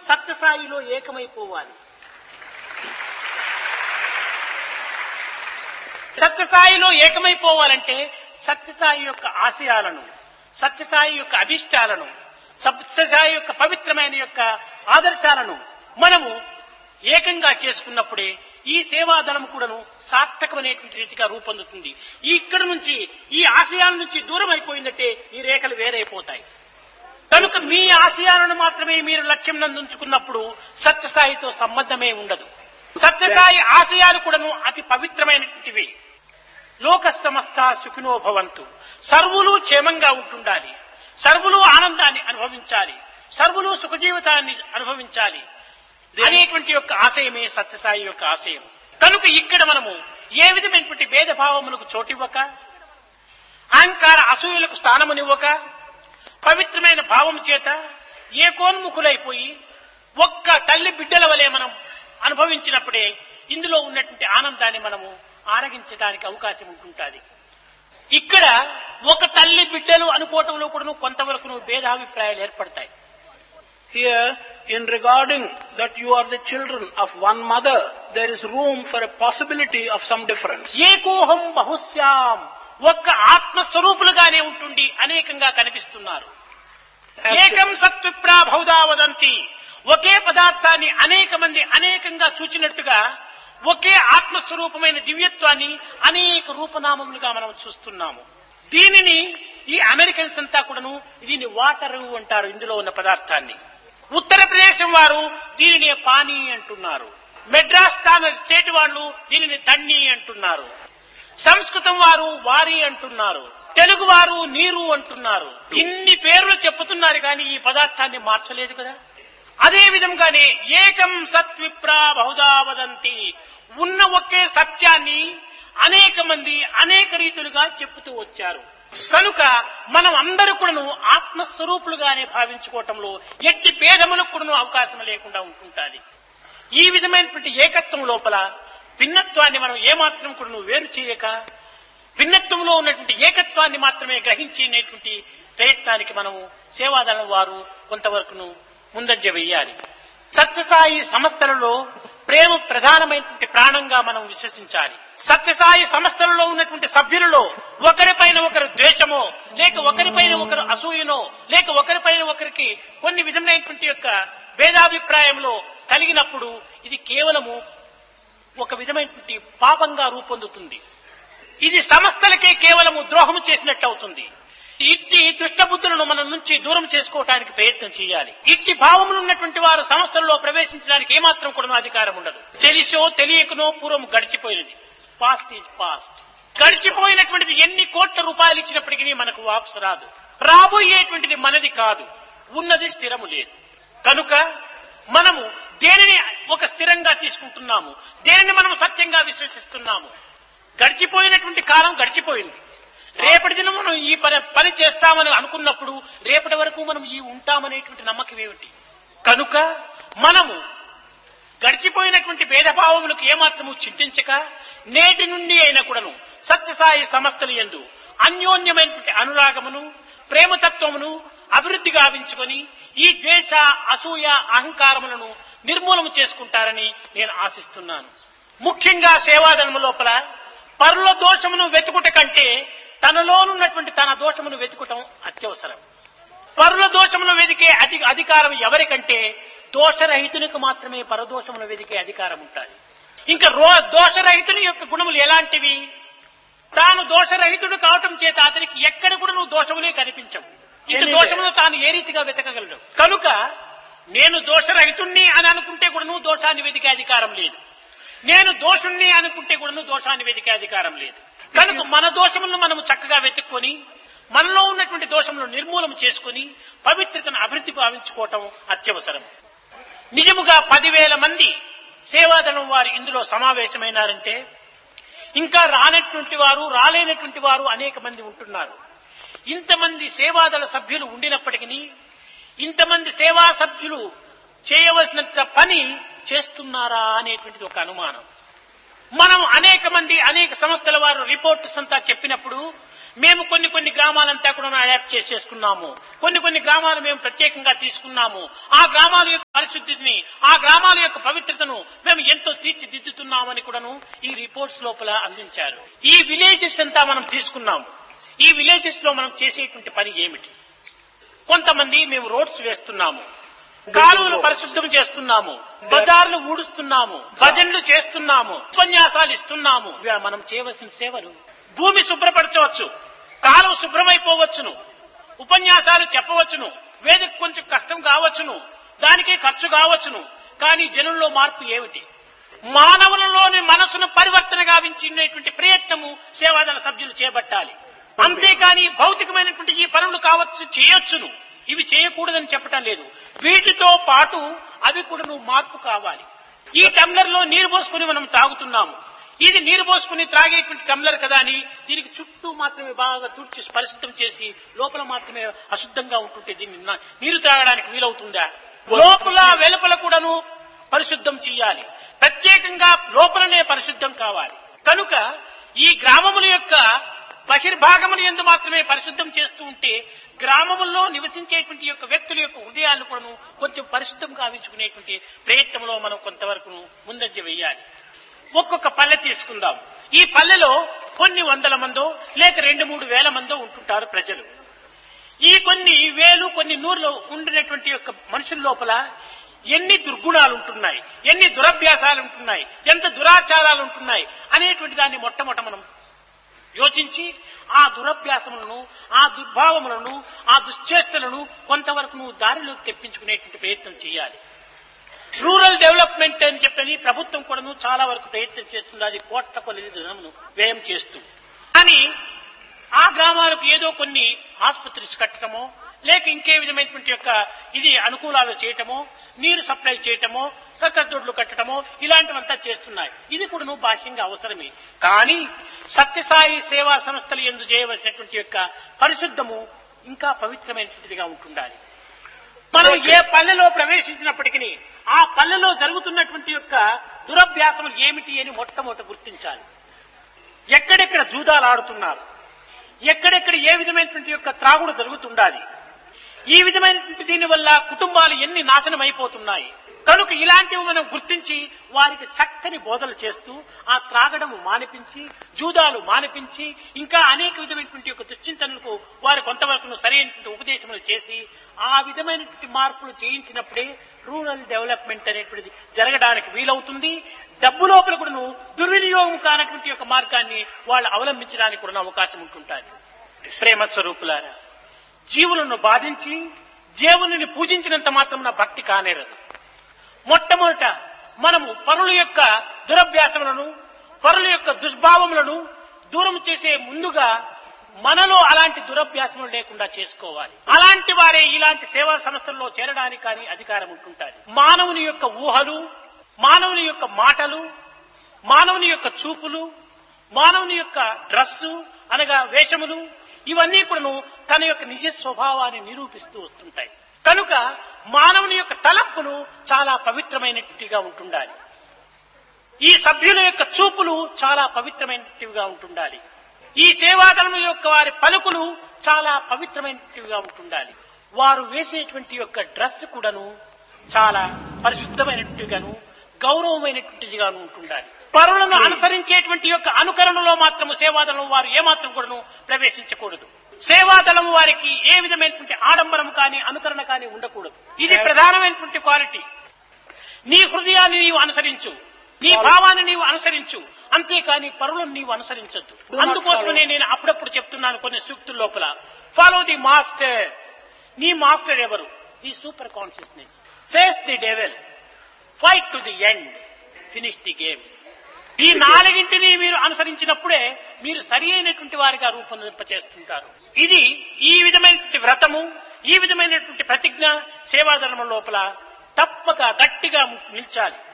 సత్యసాయిలో ఏకమైపోవాలి సత్యసాయిలో ఏకమైపోవాలంటే సత్యసాయి యొక్క ఆశయాలను సత్యసాయి యొక్క అభిష్టాలను సత్యసాయి యొక్క పవిత్రమైన యొక్క ఆదర్శాలను మనము ఏకంగా చేసుకున్నప్పుడే ఈ సేవాదళం కూడాను సార్థకమైనటువంటి రీతిగా రూపొందుతుంది ఈ ఇక్కడ నుంచి ఈ ఆశయాల నుంచి దూరం అయిపోయిందంటే ఈ రేఖలు వేరైపోతాయి కనుక మీ ఆశయాలను మాత్రమే మీరు లక్ష్యం నందుంచుకున్నప్పుడు సత్యసాయితో సంబంధమే ఉండదు సత్యసాయి ఆశయాలు కూడాను అతి పవిత్రమైనటువంటివి లోక సమస్త సుఖినో భవంతు సర్వులు క్షేమంగా ఉంటుండాలి సర్వులు ఆనందాన్ని అనుభవించాలి సర్వులు సుఖజీవితాన్ని అనుభవించాలి అనేటువంటి యొక్క ఆశయమే సత్యసాయి యొక్క ఆశయం కనుక ఇక్కడ మనము ఏ విధమైనటువంటి భేదభావములకు చోటివ్వక అహంకార అసూయలకు స్థానమునివ్వక పవిత్రమైన భావం చేత ఏకోన్ముఖులైపోయి ఒక్క తల్లి బిడ్డల వలె మనం అనుభవించినప్పుడే ఇందులో ఉన్నటువంటి ఆనందాన్ని మనము ఆరగించడానికి అవకాశం ఉంటుంటుంది ఇక్కడ ఒక తల్లి బిడ్డలు అనుకోవటంలో కూడా కొంతవరకు భేదాభిప్రాయాలు ఏర్పడతాయి Here, in regarding that you are the children of one mother, there is room for a possibility of some difference. ఏకోహం బహుశ్యాం ఒక్క ఆత్మస్వరూపులుగానే ఉంటుండి అనేకంగా కనిపిస్తున్నారు ఏకం సత్విప్రా బహుదా వదంతి ఒకే పదార్థాన్ని అనేక మంది అనేకంగా చూచినట్టుగా ఒకే ఆత్మస్వరూపమైన దివ్యత్వాన్ని అనేక రూపనామములుగా మనం చూస్తున్నాము దీనిని ఈ అమెరికన్స్ అంతా కూడాను దీన్ని వాటర్ అంటారు ఇందులో ఉన్న పదార్థాన్ని ఉత్తరప్రదేశం వారు దీనిని పానీ అంటున్నారు మెడ్రాస్ స్థాన స్టేట్ వాళ్ళు దీనిని తన్ని అంటున్నారు సంస్కృతం వారు వారి అంటున్నారు తెలుగు వారు నీరు అంటున్నారు ఇన్ని పేర్లు చెప్పుతున్నారు కానీ ఈ పదార్థాన్ని మార్చలేదు కదా అదే విధంగానే ఏకం సత్విప్రా బహుదా వదంతి ఉన్న ఒకే సత్యాన్ని అనేక మంది అనేక రీతులుగా చెప్పుతూ వచ్చారు కనుక మనం అందరూ కూడాను ఆత్మస్వరూపులుగానే భావించుకోవటంలో ఎట్టి భేదములకు కూడాను అవకాశం లేకుండా ఉంటుంటాది ఈ విధమైనటువంటి ఏకత్వం లోపల భిన్నత్వాన్ని మనం ఏమాత్రం కూడా వేరు చేయక భిన్నత్వంలో ఉన్నటువంటి ఏకత్వాన్ని మాత్రమే గ్రహించేటువంటి ప్రయత్నానికి మనము సేవాదళం వారు కొంతవరకును ముందంజ వెయ్యాలి సత్యసాయి సంస్థలలో ప్రేమ ప్రధానమైనటువంటి ప్రాణంగా మనం విశ్వసించాలి సత్యసాయి సంస్థలలో ఉన్నటువంటి సభ్యులలో ఒకరిపైన ఒకరు ద్వేషమో లేక ఒకరిపైన ఒకరు అసూయనో లేక ఒకరిపైన ఒకరికి కొన్ని విధమైనటువంటి యొక్క భేదాభిప్రాయంలో కలిగినప్పుడు ఇది కేవలము ఒక విధమైనటువంటి పాపంగా రూపొందుతుంది ఇది సంస్థలకే కేవలము ద్రోహము చేసినట్టు అవుతుంది ఇట్టి దుష్టబుద్ధులను మన నుంచి దూరం చేసుకోవటానికి ప్రయత్నం చేయాలి ఇట్టి భావములు ఉన్నటువంటి వారు సంస్థల్లో ప్రవేశించడానికి ఏమాత్రం కూడా అధికారం ఉండదు తెలిసో తెలియకనో పూర్వం గడిచిపోయినది పాస్ట్ ఈజ్ పాస్ట్ గడిచిపోయినటువంటిది ఎన్ని కోట్ల రూపాయలు ఇచ్చినప్పటికీ మనకు వాపసు రాదు రాబోయేటువంటిది మనది కాదు ఉన్నది స్థిరము లేదు కనుక మనము దేనిని ఒక స్థిరంగా తీసుకుంటున్నాము దేనిని మనం సత్యంగా విశ్వసిస్తున్నాము గడిచిపోయినటువంటి కాలం గడిచిపోయింది రేపటి దినం మనం ఈ పని పని చేస్తామని అనుకున్నప్పుడు రేపటి వరకు మనం ఈ ఉంటామనేటువంటి నమ్మకం ఏమిటి కనుక మనము గడిచిపోయినటువంటి భేదభావములకు ఏమాత్రము చింతించక నేటి నుండి అయినా కూడాను సత్యసాయి సంస్థలు ఎందు అన్యోన్యమైనటువంటి అనురాగమును ప్రేమతత్వమును అభివృద్ధి గావించుకొని ఈ ద్వేష అసూయ అహంకారములను నిర్మూలన చేసుకుంటారని నేను ఆశిస్తున్నాను ముఖ్యంగా సేవాదనము లోపల పరుల దోషమును వెతుకుట కంటే తనలోనున్నటువంటి తన దోషమును వెతుకుటం అత్యవసరం పరుల దోషమును వెతికే అధి అధికారం ఎవరికంటే దోషరహితునికి మాత్రమే పరదోషమును వెతికే అధికారం ఉంటుంది ఇంకా రో దోషరహితుని యొక్క గుణములు ఎలాంటివి తాను దోషరహితుడు కావటం చేత అతనికి ఎక్కడ కూడా నువ్వు దోషములే కనిపించవు ఇంక Anywhere. దోషములు తాను ఏ రీతిగా వెతకగలడు కనుక నేను దోషరహితుణ్ణి అని అనుకుంటే కూడా నువ్వు దోషాన్ని వెతికే అధికారం లేదు నేను దోషుణ్ణి అనుకుంటే కూడా నువ్వు దోషాన్ని వెతికే అధికారం లేదు కనుక మన దోషములను మనము చక్కగా వెతుక్కొని మనలో ఉన్నటువంటి దోషములను నిర్మూలన చేసుకొని పవిత్రతను అభివృద్ధి భావించుకోవటం అత్యవసరం నిజముగా పదివేల మంది సేవాదళం వారు ఇందులో సమావేశమైనారంటే ఇంకా రానటువంటి వారు రాలేనటువంటి వారు అనేక మంది ఉంటున్నారు ఇంతమంది సేవాదళ సభ్యులు ఉండినప్పటికీ ఇంతమంది సేవా సభ్యులు చేయవలసినంత పని చేస్తున్నారా అనేటువంటిది ఒక అనుమానం మనం అనేక మంది అనేక సంస్థల వారు రిపోర్ట్స్ అంతా చెప్పినప్పుడు మేము కొన్ని కొన్ని గ్రామాలంతా కూడా అడాప్ట్ చేసేసుకున్నాము కొన్ని కొన్ని గ్రామాలు మేము ప్రత్యేకంగా తీసుకున్నాము ఆ గ్రామాల యొక్క పరిశుద్ధిని ఆ గ్రామాల యొక్క పవిత్రతను మేము ఎంతో తీర్చిదిద్దుతున్నామని కూడాను ఈ రిపోర్ట్స్ లోపల అందించారు ఈ విలేజెస్ అంతా మనం తీసుకున్నాము ఈ విలేజెస్ లో మనం చేసేటువంటి పని ఏమిటి కొంతమంది మేము రోడ్స్ వేస్తున్నాము కాలువలు పరిశుద్ధం చేస్తున్నాము బజార్లు ఊడుస్తున్నాము భజనలు చేస్తున్నాము ఉపన్యాసాలు ఇస్తున్నాము ఇవి మనం చేయవలసిన సేవలు భూమి శుభ్రపరచవచ్చు కాలువ శుభ్రమైపోవచ్చును ఉపన్యాసాలు చెప్పవచ్చును వేదిక కొంచెం కష్టం కావచ్చును దానికి ఖర్చు కావచ్చును కానీ జనుల్లో మార్పు ఏమిటి మానవులలోని మనసును పరివర్తన గావించినటువంటి ప్రయత్నము సేవాదళ సభ్యులు చేపట్టాలి అంతేకాని భౌతికమైనటువంటి ఈ పనులు కావచ్చు చేయొచ్చును ఇవి చేయకూడదని చెప్పటం లేదు వీటితో పాటు అవి కూడా నువ్వు మార్పు కావాలి ఈ టంబ్లర్ లో నీరు పోసుకుని మనం తాగుతున్నాము ఇది నీరు పోసుకుని త్రాగేటువంటి టంబ్లర్ కదా అని దీనికి చుట్టూ మాత్రమే బాగా తుడిచి పరిశుద్ధం చేసి లోపల మాత్రమే అశుద్ధంగా ఉంటుంటే దీన్ని నా- నీరు త్రాగడానికి వీలవుతుందా లోపల వెలుపల కూడాను పరిశుద్ధం చేయాలి ప్రత్యేకంగా లోపలనే పరిశుద్ధం కావాలి కనుక ఈ గ్రామముల యొక్క బహిర్భాగములు ఎందు మాత్రమే పరిశుద్ధం చేస్తూ ఉంటే గ్రామముల్లో నివసించేటువంటి యొక్క వ్యక్తుల యొక్క హృదయాలను కూడాను కొంచెం పరిశుద్ధం కావించుకునేటువంటి ప్రయత్నంలో మనం కొంతవరకు ముందంజ వేయాలి ఒక్కొక్క పల్లె తీసుకుందాం ఈ పల్లెలో కొన్ని వందల మందో లేక రెండు మూడు వేల మందో ఉంటుంటారు ప్రజలు ఈ కొన్ని వేలు కొన్ని నూరులో ఉండినటువంటి యొక్క మనుషుల లోపల ఎన్ని దుర్గుణాలు ఉంటున్నాయి ఎన్ని దురభ్యాసాలు ఉంటున్నాయి ఎంత దురాచారాలు ఉంటున్నాయి అనేటువంటి దాన్ని మొట్టమొదట మనం యోచించి ఆ దురభ్యాసములను ఆ దుర్భావములను ఆ దుశ్చేష్టలను కొంతవరకు నువ్వు దారిలోకి తెప్పించుకునేటువంటి ప్రయత్నం చేయాలి రూరల్ డెవలప్మెంట్ అని చెప్పని ప్రభుత్వం కూడాను చాలా వరకు ప్రయత్నం చేస్తుంది అది కోట్ల కొద్ది ధనమును వ్యయం చేస్తూ కానీ ఆ గ్రామాలకు ఏదో కొన్ని ఆసుపత్రిస్ కట్టడమో లేక ఇంకే విధమైనటువంటి యొక్క ఇది అనుకూలాలు చేయటమో నీరు సప్లై చేయటమో కక్కదొడ్లు కట్టడమో ఇలాంటివంతా చేస్తున్నాయి ఇది కూడా నువ్వు బాహ్యంగా అవసరమే కానీ సత్యసాయి సేవా సంస్థలు ఎందు చేయవలసినటువంటి యొక్క పరిశుద్ధము ఇంకా పవిత్రమైనటువంటిదిగా ఉంటుండాలి మనం ఏ పల్లెలో ప్రవేశించినప్పటికీ ఆ పల్లెలో జరుగుతున్నటువంటి యొక్క దురభ్యాసములు ఏమిటి అని మొట్టమొదట గుర్తించాలి ఎక్కడెక్కడ జూదాలు ఆడుతున్నారు ఎక్కడెక్కడ ఏ విధమైనటువంటి యొక్క త్రాగుడు జరుగుతుండాలి ఈ విధమైనటువంటి దీని వల్ల కుటుంబాలు ఎన్ని నాశనం అయిపోతున్నాయి కనుక ఇలాంటివి మనం గుర్తించి వారికి చక్కని బోధలు చేస్తూ ఆ త్రాగడం మానిపించి జూదాలు మానిపించి ఇంకా అనేక విధమైనటువంటి యొక్క దుశ్చింతనలకు వారు కొంతవరకు సరైనటువంటి ఉపదేశములు చేసి ఆ విధమైనటువంటి మార్పులు చేయించినప్పుడే రూరల్ డెవలప్మెంట్ అనేటువంటిది జరగడానికి వీలవుతుంది డబ్బు లోపల కూడా దుర్వినియోగం కానటువంటి యొక్క మార్గాన్ని వాళ్ళు అవలంబించడానికి కూడా అవకాశం ఉంటుంటారు ప్రేమ స్వరూపులారా జీవులను బాధించి దేవుని పూజించినంత మాత్రం నా భక్తి కానేరదు మొట్టమొదట మనము పరుల యొక్క దురభ్యాసములను పరుల యొక్క దుష్భావములను దూరం చేసే ముందుగా మనలో అలాంటి దురభ్యాసములు లేకుండా చేసుకోవాలి అలాంటి వారే ఇలాంటి సేవా సంస్థల్లో చేరడానికి కానీ అధికారం ఉంటుంటారు మానవుని యొక్క ఊహలు మానవుని యొక్క మాటలు మానవుని యొక్క చూపులు మానవుని యొక్క డ్రస్సు అనగా వేషములు ఇవన్నీ కూడాను తన యొక్క నిజ స్వభావాన్ని నిరూపిస్తూ వస్తుంటాయి కనుక మానవుని యొక్క తలంపులు చాలా పవిత్రమైనట్టుగా ఉంటుండాలి ఈ సభ్యుల యొక్క చూపులు చాలా పవిత్రమైనట్టుగా ఉంటుండాలి ఈ సేవాదళం యొక్క వారి పలుకులు చాలా పవిత్రమైనట్టుగా ఉంటుండాలి వారు వేసేటువంటి యొక్క డ్రెస్ కూడాను చాలా పరిశుద్ధమైనట్టుగాను గౌరవమైనటువంటిదిగాను ఉంటుండాలి పరులను అనుసరించేటువంటి యొక్క అనుకరణలో మాత్రము సేవాదళం వారు ఏమాత్రం కూడాను ప్రవేశించకూడదు సేవాదళం వారికి ఏ విధమైనటువంటి ఆడంబరం కానీ అనుకరణ కానీ ఉండకూడదు ఇది ప్రధానమైనటువంటి క్వాలిటీ నీ హృదయాన్ని నీవు అనుసరించు నీ భావాన్ని నీవు అనుసరించు అంతేకాని పరులను నీవు అనుసరించొద్దు Do not అందుకోసమనే నేను అప్పుడప్పుడు చెప్తున్నాను కొన్ని సూక్తుల లోపల ఫాలో ది మాస్టర్ నీ మాస్టర్ ఎవరు ఈ super consciousness face the devil fight to the end finish the game ఈ నాలుగింటిని మీరు అనుసరించినప్పుడే మీరు సరి అయినటువంటి వారిగా రూపొందింపచేస్తుంటారు ఇది ఈ విధమైనటువంటి వ్రతము ఈ విధమైనటువంటి ప్రతిజ్ఞ సేవాధర్మం లోపల తప్పక గట్టిగా నిల్చాలి